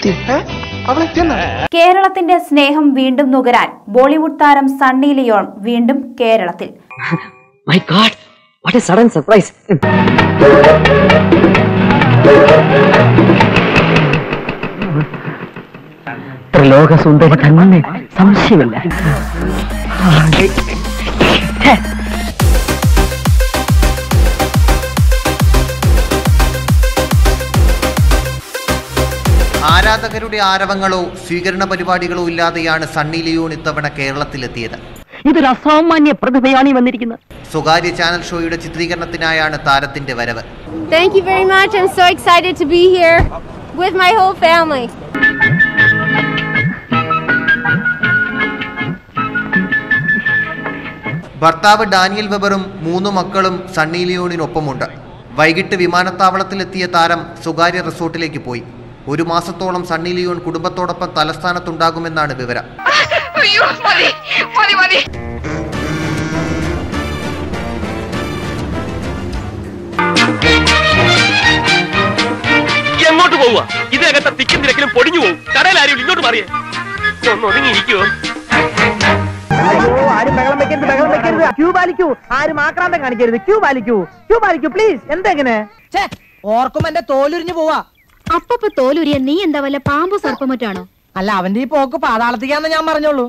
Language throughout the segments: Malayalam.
എത്തി കേരളത്തിന്റെ സ്നേഹം വീണ്ടും നുകരാൻ ബോളിവുഡ് താരം സണ്ണി ലിയോൺ വീണ്ടും കേരളത്തിൽ my god what a sudden surprise ത്രിലോക സുന്ദരി തന്നെ സംശയമില്ല ആരാധകരുടെ ആരവങ്ങളോ സ്വീകരണ പരിപാടികളോ ഇല്ലാതെയാണ് സണ്ണി ലിയോൺ ഇത്തവണ കേരളത്തിലെത്തിയത് ഇതൊരു അസാമാന്യ പ്രതിഭയാണ് ഈ വന്നിരിക്കുന്നത് സ്വകാര്യ ചാനൽ ഷോയുടെ ചിത്രീകരണത്തിനായാണ് താരത്തിന്റെ വരവ് Thank you very much. I'm so excited to be here with my whole family. ഭർത്താവ് ഡാനിയൽ വെബറും മൂന്നു മക്കളും സണ്ണി ലിയോണിനൊപ്പമുണ്ട് വൈകിട്ട് വിമാനത്താവളത്തിലെത്തിയ താരം സ്വകാര്യ റിസോർട്ടിലേക്ക് പോയി ഒരു മാസത്തോളം സണ്ണി ലിയോൺ കുടുംബത്തോടൊപ്പം തലസ്ഥാനത്തുണ്ടാകുമെന്നാണ് വിവരം എങ്ങോട്ട് പോവുക ഇതിനകത്തെ തിക്കും തിരക്കിലും പൊടിഞ്ഞു പോകും കടയിൽ ആരും ഇങ്ങോട്ട് മാറിയേ ഒന്ന് ഒതുങ്ങിയിരിക്കുവോ അയ്യോ ആരും ബഹളം വെക്കരുത് ബഹളം വെക്കരുത് ക്യൂ പാലിക്കൂ ആരും ആക്രാന്തം കാണിക്കരുത് ക്യൂ പാലിക്കൂ ക്യൂ പാലിക്കൂ പ്ലീസ് എന്തെങ്ങനെ ഓർക്കും എന്റെ തോലുരിഞ്ഞു പോവാ അപ്പപ്പ തോലുരിയ നീ എന്താ വല്ല പാമ്പ് സർപ്പമറ്റാണോ അല്ല അവന്റെ ഈ പോക്ക് പാതാളത്തിക്കാന്ന് ഞാൻ പറഞ്ഞോളൂ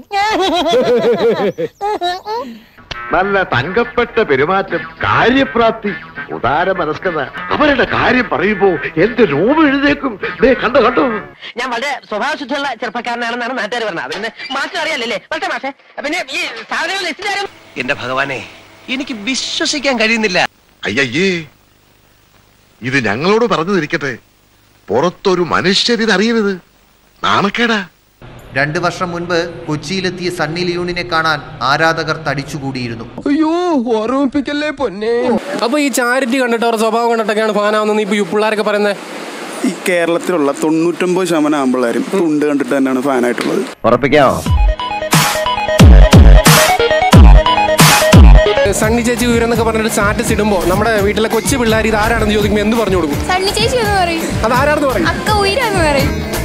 നല്ല തങ്കപ്പെട്ട പെരുമാറ്റം കാര്യപ്രാപ്തി ഉദാര മനസ്കത അവരുടെ കാര്യം പറയുമ്പോ എന്റെ നോവ് എഴുതേക്കും ദേ കണ്ടോ കണ്ടോ ഞാൻ വളരെ സ്വഭാവശുദ്ധിയുള്ള ചെറുപ്പക്കാരനാണെന്നാണ് നാട്ടുകാർ പറഞ്ഞത് അത് പിന്നെ മാസ്റ്റർ അറിയാലല്ലേ വളരെ മാഷേ പിന്നെ ഈ സാധനങ്ങൾ ലിസ്റ്റിലാരും എന്റെ ഭഗവാനെ എനിക്ക് വിശ്വസിക്കാൻ കഴിയുന്നില്ല അയ്യയ്യേ ഇത് ഞങ്ങളോട് പറഞ്ഞു തിരിക്കട്ടെ പുറത്തൊരു മനുഷ്യരിതറിയരുത് നാണക്കേടാ രണ്ടു വർഷം മുൻപ് കൊച്ചിയിലെത്തിയ സണ്ണി ലിയോണിനെ കാണാൻ ആരാധകർ തടിച്ചുകൂടിയിരുന്നു അയ്യോ ഓർമ്മിപ്പിക്കല്ലേ പൊന്നെ അപ്പൊ ഈ ചാരിറ്റി കണ്ടിട്ട് അവരുടെ സ്വഭാവം കണ്ടിട്ടൊക്കെയാണ് ഫാനാവുന്നത് ഇപ്പൊ ഈ പിള്ളേരൊക്കെ പറയുന്നത് ഈ കേരളത്തിലുള്ള തൊണ്ണൂറ്റൊമ്പത് ശതമാനം ആമ്പിള്ളേരും തുണ്ട് കണ്ടിട്ട് തന്നെയാണ് ഫാനായിട്ടുള്ളത് ഉറപ്പിക്കാമോ സണ്ണി ചേച്ചി ഉയരെന്നൊക്കെ പറഞ്ഞിട്ട് സ്റ്റാറ്റസ് ഇടുമ്പോ നമ്മുടെ വീട്ടിലെ കൊച്ചു പിള്ളേർ ഇത് ആരാണെന്ന് ചോദിക്കുമ്പോൾ എന്ത് പറഞ്ഞു കൊടുക്കും സണ്ണി ചേച്ചി എന്ന് പറയും അത് ആരാണെന്ന് പറയും അക്ക ഉയരാന്ന് പറയും